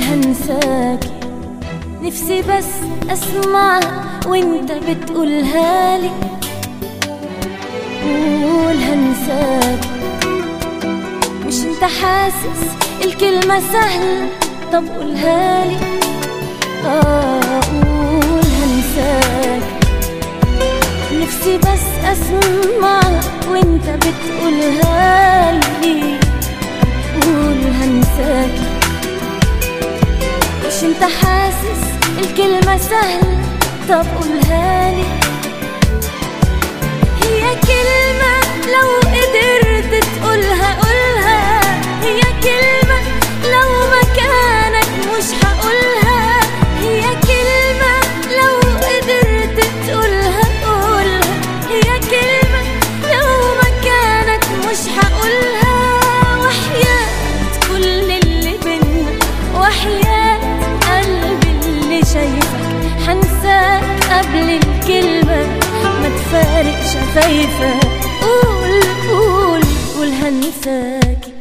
هنساكي نفسي بس اسمعها وانت بتقولها لي قول هنساكي مش انت حاسس الكلمة سهلة طب قولها لي اه قول هنساك نفسي بس اسمعها وانت بتقولها لي قول هنساك مش انت حاسس الكلمة سهلة طب قولها لي هي كلمة لو قدرت تقولها قولها هي كلمة لو مكانك مش هقولها هي كلمة لو قدرت تقولها قولها هي كلمة لو مكانك مش هقولها وحياة كل اللي بينا وحياة قلبي اللي شايفك حنساك قبل الكلمة ما تفارق شفايفك قول قول قول هنساكي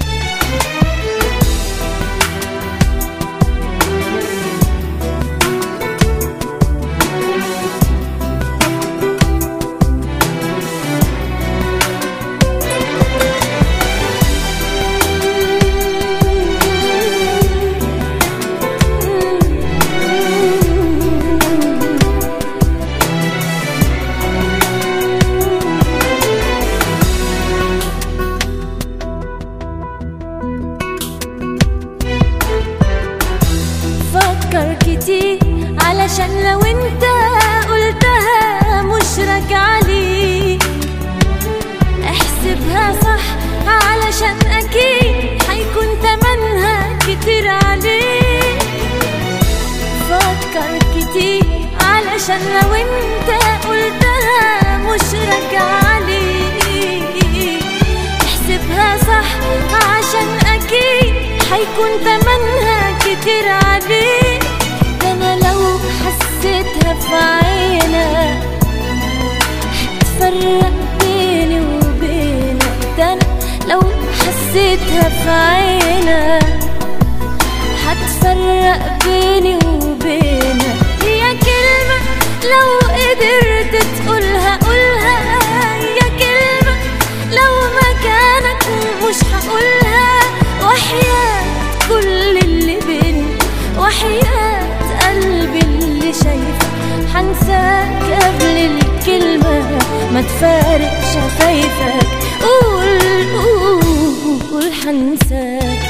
فكر كتير علشان لو انت قلتها مش راجعة ليك احسبها صح علشان اكيد هيكون تمنها كتير عليك فكر كتير علشان لو انت قلتها مش راجعة ليك احسبها صح عشان اكيد هيكون تمنها كتير عليك ده انا لو حسيتها في عينك هتفرق بيني وبينك ده انا لو حسيتها في عينك هتفرق بيني وبينك هي كلمة لو قدرت تقولها قولها هي كلمة لو مكانك مش هقولها وحياة كل اللي بينا وحياة قلبي اللي شايفك حنساك قبل الكلمة ما تفارق شفايفك قول قول قول حنساك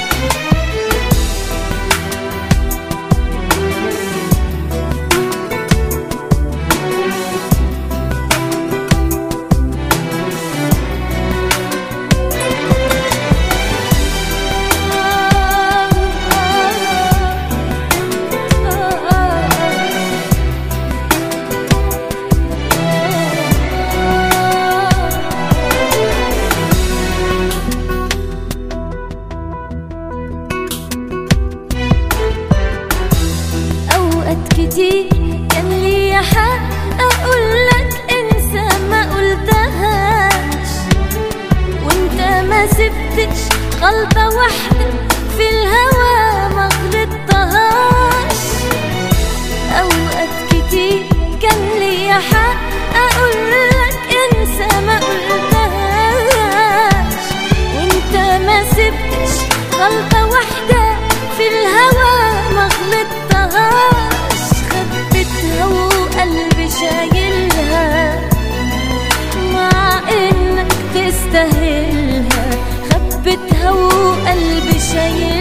أوقات كتير كان لي حق أقولك انسى ما قلتهاش وانت ما سبتش غلطة واحدة في الهوى ما غلطتهاش أوقات كتير كان لي حق أقولك انسى ما قلتهاش وانت ما سبتش غلطة واحدة في الهوى ما غلطتهاش خبيتها وقلبي شايلها مع انك تستاهلها خبيتها وقلبي شايلها